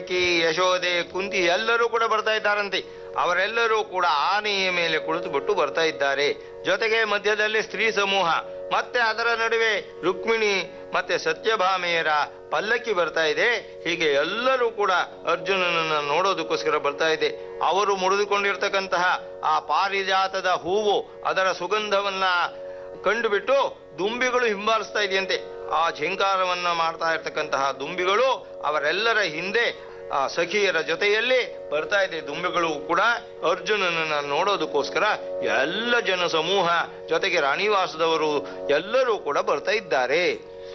ಕಿ ಯಶೋದೆ ಕುಂತಿ ಎಲ್ಲರೂ ಕೂಡ ಬರ್ತಾ ಇದ್ದಾರಂತೆ ಅವರೆಲ್ಲರೂ ಕೂಡ ಆನೆಯ ಮೇಲೆ ಕುಳಿತುಬಿಟ್ಟು ಬರ್ತಾ ಇದ್ದಾರೆ ಜೊತೆಗೆ ಮಧ್ಯದಲ್ಲಿ ಸ್ತ್ರೀ ಸಮೂಹ ಮತ್ತೆ ಅದರ ನಡುವೆ ರುಕ್ಮಿಣಿ ಮತ್ತೆ ಸತ್ಯಭಾಮೆಯರ ಪಲ್ಲಕ್ಕಿ ಬರ್ತಾ ಇದೆ ಹೀಗೆ ಎಲ್ಲರೂ ಕೂಡ ಅರ್ಜುನನನ್ನ ನೋಡೋದಕ್ಕೋಸ್ಕರ ಬರ್ತಾ ಇದೆ ಅವರು ಮುಡಿದುಕೊಂಡಿರ್ತಕ್ಕಂತಹ ಆ ಪಾರಿಜಾತದ ಹೂವು ಅದರ ಸುಗಂಧವನ್ನ ಕಂಡುಬಿಟ್ಟು ದುಂಬಿಗಳು ಹಿಂಬಾಲಿಸ್ತಾ ಇದೆಯಂತೆ ಆ ಝೇಂಕಾರವನ್ನ ಮಾಡ್ತಾ ಇರ್ತಕ್ಕಂತಹ ದುಂಬಿಗಳು ಅವರೆಲ್ಲರ ಹಿಂದೆ ಆ ಸಖಿಯರ ಜೊತೆಯಲ್ಲಿ ಬರ್ತಾ ಇದೆ ದುಂಬಿಗಳು ಕೂಡ ಅರ್ಜುನನನ್ನ ನೋಡೋದಕ್ಕೋಸ್ಕರ ಎಲ್ಲ ಜನ ಸಮೂಹ ಜೊತೆಗೆ ರಾಣಿವಾಸದವರು ಎಲ್ಲರೂ ಕೂಡ ಬರ್ತಾ ಇದ್ದಾರೆ